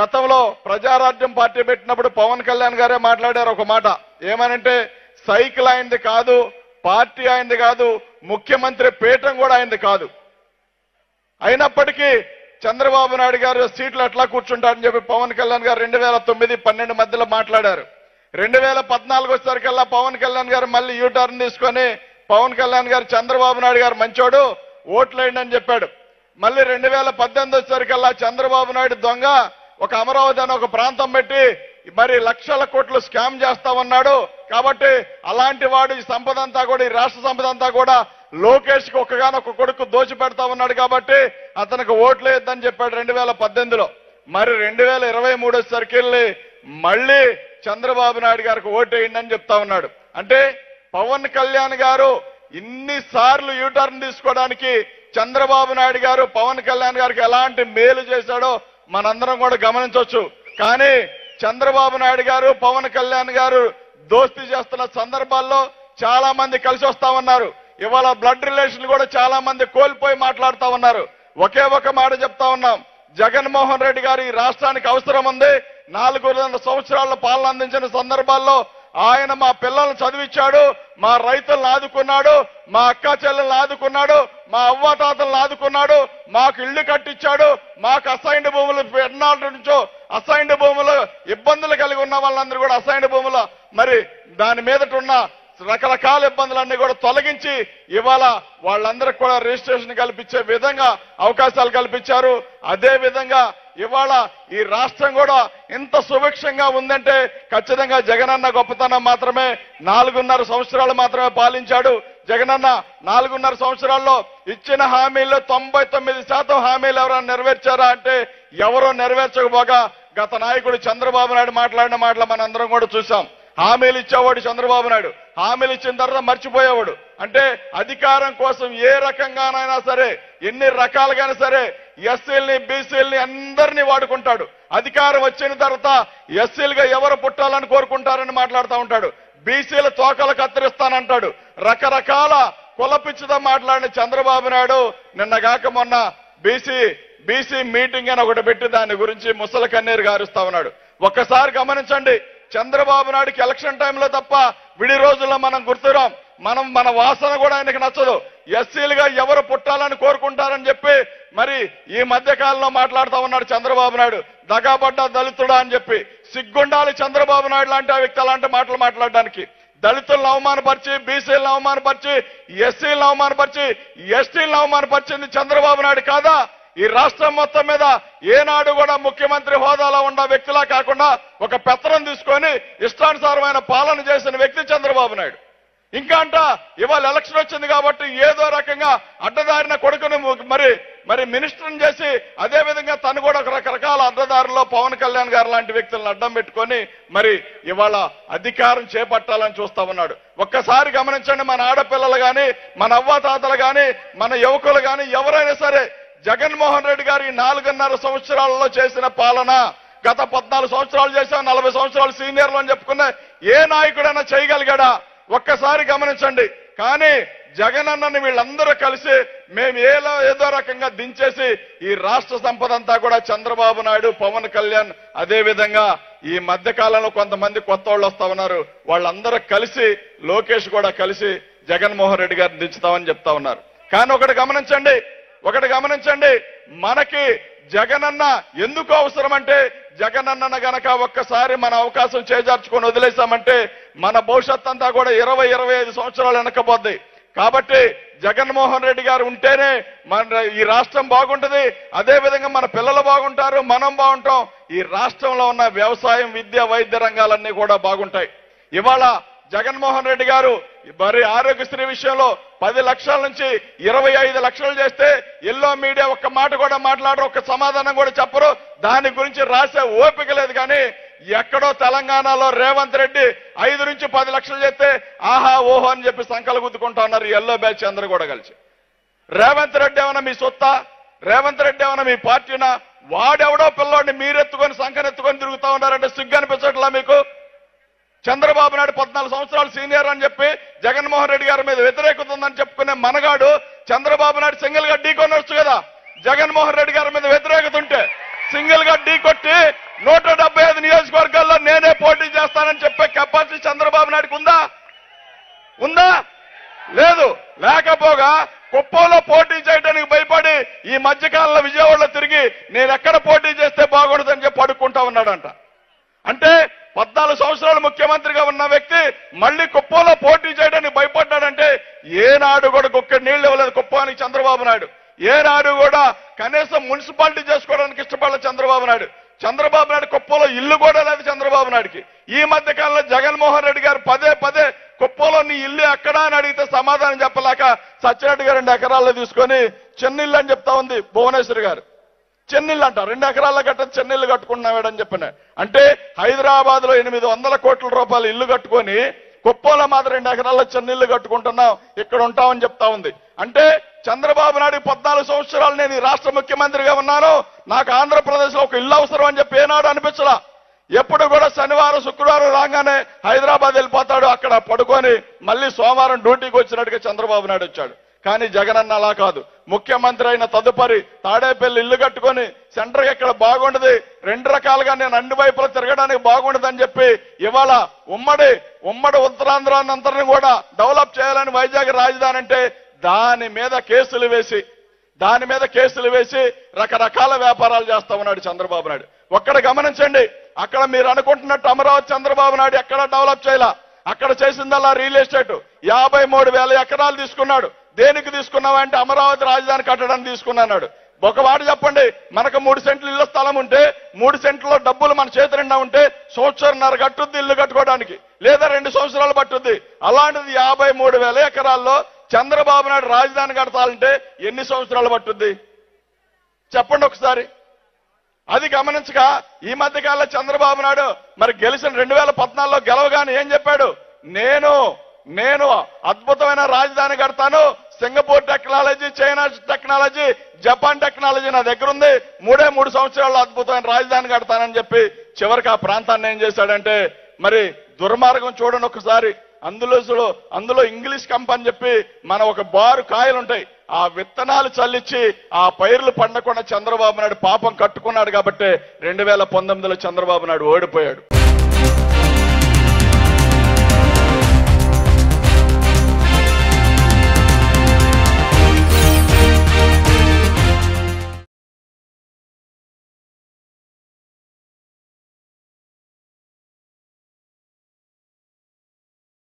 గతంలో ప్రజారాజ్యం పార్టీ పెట్టినప్పుడు పవన్ కళ్యాణ్ గారే మాట్లాడారు ఒక మాట ఏమనంటే సైకిల్ అయింది కాదు పార్టీ అయింది కాదు ముఖ్యమంత్రి పీఠం కూడా అయింది కాదు అయినప్పటికీ చంద్రబాబు నాయుడు గారు సీట్లు ఎట్లా కూర్చుంటారని చెప్పి పవన్ కళ్యాణ్ గారు రెండు వేల తొమ్మిది పన్నెండు మధ్యలో మాట్లాడారు రెండు వేల పద్నాలుగు వచ్చేసరికల్లా పవన్ కళ్యాణ్ గారు మళ్ళీ యూ టర్న్ తీసుకొని పవన్ కళ్యాణ్ గారు చంద్రబాబు నాయుడు గారు మంచోడు ఓట్లేయండి అని చెప్పాడు మళ్ళీ రెండు వేల పద్దెనిమిది వచ్చేసరికల్లా చంద్రబాబు నాయుడు దొంగ ఒక అమరావతి అని ఒక ప్రాంతం పెట్టి మరి లక్షల కోట్లు స్కామ్ చేస్తా ఉన్నాడు కాబట్టి అలాంటి వాడు ఈ సంపద అంతా కూడా ఈ రాష్ట్ర సంపద అంతా కూడా లోకేష్ కి ఒక్కగానొక్క కొడుకు దోచి పెడతా ఉన్నాడు కాబట్టి అతనికి ఓట్లు వేయద్దని చెప్పాడు రెండు వేల పద్దెనిమిదిలో మరి రెండు వేల ఇరవై మూడు సర్కిల్ని మళ్ళీ చంద్రబాబు నాయుడు గారికి ఓటేయండి అని చెప్తా ఉన్నాడు అంటే పవన్ కళ్యాణ్ గారు ఇన్ని సార్లు యూటర్న్ తీసుకోవడానికి చంద్రబాబు నాయుడు గారు పవన్ కళ్యాణ్ గారికి ఎలాంటి మేలు చేశాడో మనందరం కూడా గమనించవచ్చు కానీ చంద్రబాబు నాయుడు గారు పవన్ కళ్యాణ్ గారు దోస్తీ చేస్తున్న సందర్భాల్లో చాలా మంది కలిసి వస్తా ఉన్నారు ఇవాళ బ్లడ్ రిలేషన్ కూడా చాలా మంది కోల్పోయి మాట్లాడుతా ఉన్నారు ఒకే ఒక మాట చెప్తా ఉన్నాం జగన్మోహన్ రెడ్డి గారు ఈ రాష్ట్రానికి అవసరం ఉంది నాలుగున్నర సంవత్సరాల పాలన అందించిన సందర్భాల్లో ఆయన మా పిల్లల్ని చదివించాడు మా రైతులను ఆదుకున్నాడు మా అక్క చెల్లెలను ఆదుకున్నాడు మా అవ్వాతాతలను ఆదుకున్నాడు మాకు ఇళ్లు కట్టించాడు మాకు అసైన్డ్ భూములు ఎన్నాళ్ళ నుంచో అసైన్డ్ భూములు ఇబ్బందులు కలిగి ఉన్న వాళ్ళందరూ కూడా అసైన్డ్ భూములు మరి దాని మీదట ఉన్న రకరకాల ఇబ్బందులన్నీ కూడా తొలగించి ఇవాళ వాళ్ళందరికి కూడా రిజిస్ట్రేషన్ కల్పించే విధంగా అవకాశాలు కల్పించారు అదే విధంగా ఇవాళ ఈ రాష్ట్రం కూడా ఇంత సుభిక్షంగా ఉందంటే ఖచ్చితంగా జగనన్న గొప్పతనం మాత్రమే నాలుగున్నర సంవత్సరాలు మాత్రమే పాలించాడు జగనన్న నాలుగున్నర సంవత్సరాల్లో ఇచ్చిన హామీల్లో తొంభై తొమ్మిది శాతం హామీలు ఎవరైనా నెరవేర్చారా అంటే ఎవరో నెరవేర్చకపోగా గత నాయకుడు చంద్రబాబు నాయుడు మాట్లాడిన మాటలు మనందరం కూడా చూసాం హామీలు ఇచ్చేవాడు చంద్రబాబు నాయుడు హామీలు ఇచ్చిన తర్వాత మర్చిపోయేవాడు అంటే అధికారం కోసం ఏ రకంగానైనా సరే ఎన్ని రకాలుగానే సరే ఎస్సీల్ని బీసీల్ని అందరినీ వాడుకుంటాడు అధికారం వచ్చిన తర్వాత ఎస్సీలుగా ఎవరు పుట్టాలని కోరుకుంటారని మాట్లాడుతూ ఉంటాడు బీసీల తోకలు కత్తిరిస్తానంటాడు రకరకాల కులపిచ్చితో మాట్లాడిన చంద్రబాబు నాయుడు నిన్న కాక మొన్న బీసీ బీసీ మీటింగ్ అని ఒకటి పెట్టి దాని గురించి ముసల కన్నీరు గారుస్తా ఉన్నాడు ఒక్కసారి గమనించండి చంద్రబాబు నాయుడుకి ఎలక్షన్ టైంలో తప్ప విడి రోజుల్లో మనం గుర్తురాం మనం మన వాసన కూడా ఆయనకి నచ్చదు ఎస్సీలుగా ఎవరు పుట్టాలని కోరుకుంటారని చెప్పి మరి ఈ మధ్య కాలంలో మాట్లాడుతూ ఉన్నాడు చంద్రబాబు నాయుడు దగాబడ్డ దళితుడా అని చెప్పి సిగ్గుండాలి చంద్రబాబు నాయుడు లాంటి ఆ వ్యక్తి అలాంటి మాటలు మాట్లాడడానికి దళితులను అవమానపరిచి బీసీలను అవమానపరిచి ఎస్సీలను అవమానపరిచి ఎస్టీలను అవమానపరిచింది చంద్రబాబు నాయుడు కాదా ఈ రాష్ట్రం మొత్తం మీద ఏనాడు కూడా ముఖ్యమంత్రి హోదాలో ఉన్న వ్యక్తిలా కాకుండా ఒక పెత్తనం తీసుకొని ఇష్టానుసారమైన పాలన చేసిన వ్యక్తి చంద్రబాబు నాయుడు ఇంకా అంట ఇవాళ ఎలక్షన్ వచ్చింది కాబట్టి ఏదో రకంగా అడ్డదారిన కొడుకుని మరి మరి మినిస్టర్ని చేసి అదే విధంగా తను కూడా ఒక రకరకాల అడ్డదారిలో పవన్ కళ్యాణ్ గారు లాంటి వ్యక్తులను అడ్డం పెట్టుకొని మరి ఇవాళ అధికారం చేపట్టాలని చూస్తా ఉన్నాడు ఒక్కసారి గమనించండి మన ఆడపిల్లలు గాని మన అవ్వాతాతలు గాని మన యువకులు గాని ఎవరైనా సరే జగన్మోహన్ రెడ్డి గారు ఈ నాలుగున్నర సంవత్సరాలలో చేసిన పాలన గత పద్నాలుగు సంవత్సరాలు చేశాం నలభై సంవత్సరాలు సీనియర్లు అని చెప్పుకున్న ఏ నాయకుడైనా చేయగలిగాడా ఒక్కసారి గమనించండి కానీ జగనన్నని వీళ్ళందరూ కలిసి మేము ఏదో ఏదో రకంగా దించేసి ఈ రాష్ట్ర సంపద అంతా కూడా చంద్రబాబు నాయుడు పవన్ కళ్యాణ్ అదే విధంగా ఈ మధ్య కాలంలో కొంతమంది కొత్త వాళ్ళు వస్తా ఉన్నారు వాళ్ళందరూ కలిసి లోకేష్ కూడా కలిసి జగన్మోహన్ రెడ్డి గారిని దించుతామని చెప్తా ఉన్నారు కానీ ఒకటి గమనించండి ఒకటి గమనించండి మనకి జగనన్న ఎందుకు అవసరం అంటే జగనన్న గనక ఒక్కసారి మన అవకాశం చేజార్చుకొని వదిలేసామంటే మన భవిష్యత్ అంతా కూడా ఇరవై ఇరవై ఐదు సంవత్సరాలు వెనకపోద్ది కాబట్టి జగన్మోహన్ రెడ్డి గారు ఉంటేనే మన ఈ రాష్ట్రం బాగుంటది అదే విధంగా మన పిల్లలు బాగుంటారు మనం బాగుంటాం ఈ రాష్ట్రంలో ఉన్న వ్యవసాయం విద్య వైద్య రంగాలన్నీ కూడా బాగుంటాయి ఇవాళ జగన్మోహన్ రెడ్డి గారు మరి ఆరోగ్యశ్రీ విషయంలో పది లక్షల నుంచి ఇరవై ఐదు లక్షలు చేస్తే ఎల్లో మీడియా ఒక్క మాట కూడా మాట్లాడరు ఒక్క సమాధానం కూడా చెప్పరు దాని గురించి రాసే ఓపిక లేదు కానీ ఎక్కడో తెలంగాణలో రేవంత్ రెడ్డి ఐదు నుంచి పది లక్షలు చేస్తే ఆహా ఓహో అని చెప్పి సంకలు గుద్దుకుంటా ఉన్నారు ఈ ఎల్లో బ్యాచ్ అందరూ కూడా కలిసి రేవంత్ రెడ్డి ఏమన్నా మీ సొత్తా రేవంత్ రెడ్డి ఏమన్నా మీ పార్టీనా వాడెవడో పిల్లోడిని మీరెత్తుకొని సంకనెత్తుకొని తిరుగుతా ఉన్నారంటే సిగ్గు అనిపించట్లా మీకు చంద్రబాబు నాయుడు పద్నాలుగు సంవత్సరాలు సీనియర్ అని చెప్పి జగన్మోహన్ రెడ్డి గారి మీద వ్యతిరేకత ఉందని చెప్పుకునే మనగాడు చంద్రబాబు నాయుడు సింగిల్ గా ఢీ కొనొచ్చు కదా జగన్మోహన్ రెడ్డి గారి మీద వ్యతిరేకత ఉంటే సింగిల్ గా ఢీ కొట్టి నూట డెబ్బై ఐదు నియోజకవర్గాల్లో నేనే పోటీ చేస్తానని చెప్పే కెపాసిటీ చంద్రబాబు నాయుడుకి ఉందా ఉందా లేదు లేకపోగా కుప్పంలో పోటీ చేయడానికి భయపడి ఈ మధ్యకాలంలో విజయవాడలో తిరిగి నేను ఎక్కడ పోటీ చేస్తే బాగుండదని చెప్పి అడుక్కుంటా ఉన్నాడంట అంటే పద్నాలుగు సంవత్సరాలు ముఖ్యమంత్రిగా ఉన్న వ్యక్తి మళ్ళీ కుప్పంలో పోటీ చేయడానికి భయపడ్డాడంటే ఏనాడు కూడా కుక్క నీళ్లు ఇవ్వలేదు కుప్పానికి చంద్రబాబు నాయుడు ఏనాడు కూడా కనీసం మున్సిపాలిటీ చేసుకోవడానికి ఇష్టపడలేదు చంద్రబాబు నాయుడు చంద్రబాబు నాయుడు కుప్పంలో ఇల్లు కూడా లేదు చంద్రబాబు నాయుడుకి ఈ మధ్య కాలంలో జగన్మోహన్ రెడ్డి గారు పదే పదే కుప్పంలో నీ ఇల్లు ఎక్కడా అని అడిగితే సమాధానం చెప్పలేక సత్యరెడ్డి గారు రెండు ఎకరాల్లో తీసుకొని చెన్నిల్లు అని చెప్తా ఉంది భువనేశ్వర్ గారు చెన్నీళ్ళు అంట రెండు ఎకరాల గట్ట చెన్నీళ్ళు కట్టుకున్నాడని చెప్పిన అంటే హైదరాబాద్ లో ఎనిమిది వందల కోట్ల రూపాయలు ఇల్లు కట్టుకొని కుప్పంలో మాత్రం రెండు ఎకరాల చెన్నీళ్లు కట్టుకుంటున్నాం ఇక్కడ ఉంటామని చెప్తా ఉంది అంటే చంద్రబాబు నాయుడు పద్నాలుగు సంవత్సరాలు నేను ఈ రాష్ట్ర ముఖ్యమంత్రిగా ఉన్నాను నాకు ఆంధ్రప్రదేశ్ లో ఒక ఇల్లు అవసరం అని చెప్పి ఏనాడు అనిపించలా ఎప్పుడు కూడా శనివారం శుక్రవారం రాగానే హైదరాబాద్ వెళ్ళిపోతాడు అక్కడ పడుకొని మళ్ళీ సోమవారం డ్యూటీకి వచ్చినట్టుగా చంద్రబాబు నాయుడు వచ్చాడు కానీ జగన్ అన్న అలా కాదు ముఖ్యమంత్రి అయిన తదుపరి తాడేపల్లి ఇల్లు కట్టుకొని సెంటర్ ఎక్కడ బాగుండదు రెండు రకాలుగా నేను అన్ని వైపులా తిరగడానికి బాగుండదని చెప్పి ఇవాళ ఉమ్మడి ఉమ్మడి ఉత్తరాంధ్రానంతరం కూడా డెవలప్ చేయాలని వైజాగ్ రాజధాని అంటే దాని మీద కేసులు వేసి దాని మీద కేసులు వేసి రకరకాల వ్యాపారాలు చేస్తా ఉన్నాడు చంద్రబాబు నాయుడు ఒక్కడ గమనించండి అక్కడ మీరు అనుకుంటున్నట్టు అమరావతి చంద్రబాబు నాయుడు ఎక్కడ డెవలప్ చేయాల అక్కడ చేసిందల్లా రియల్ ఎస్టేట్ యాభై మూడు వేల ఎకరాలు తీసుకున్నాడు దేనికి తీసుకున్నావంటే అమరావతి రాజధాని కట్టడానికి తీసుకున్నాడు ఒక మాట చెప్పండి మనకు మూడు సెంట్లు ఇళ్ల స్థలం ఉంటే మూడు సెంట్లలో డబ్బులు మన చేతి నిండా ఉంటే సంవత్సరంన్నర కట్టుద్ది ఇల్లు కట్టుకోవడానికి లేదా రెండు సంవత్సరాలు పట్టుద్ది అలాంటిది యాభై మూడు వేల ఎకరాల్లో చంద్రబాబు నాయుడు రాజధాని కడతాలంటే ఎన్ని సంవత్సరాలు పట్టుద్ది చెప్పండి ఒకసారి అది గమనించక ఈ మధ్య కాలంలో చంద్రబాబు నాయుడు మరి గెలిచిన రెండు వేల పద్నాలుగులో గెలవగానే ఏం చెప్పాడు నేను నేను అద్భుతమైన రాజధాని కడతాను Singapore technology China technology Japan technology నా దగ్గర ఉంది మూడే మూడు సంవత్సరాల్లో అద్భుతమైన రాజధాని కడతానని చెప్పి చివరికి ఆ ప్రాంతాన్ని ఏం చేశాడంటే మరి దుర్మార్గం చూడండి ఒకసారి అందులో అందులో ఇంగ్లీష్ కంపెనీ చెప్పి మన ఒక బారు కాయలు ఉంటాయి ఆ విత్తనాలు చల్లించి ఆ పైర్లు పండకుండా చంద్రబాబు నాయుడు పాపం కట్టుకున్నాడు కాబట్టి రెండు వేల పంతొమ్మిదిలో చంద్రబాబు నాయుడు ఓడిపోయాడు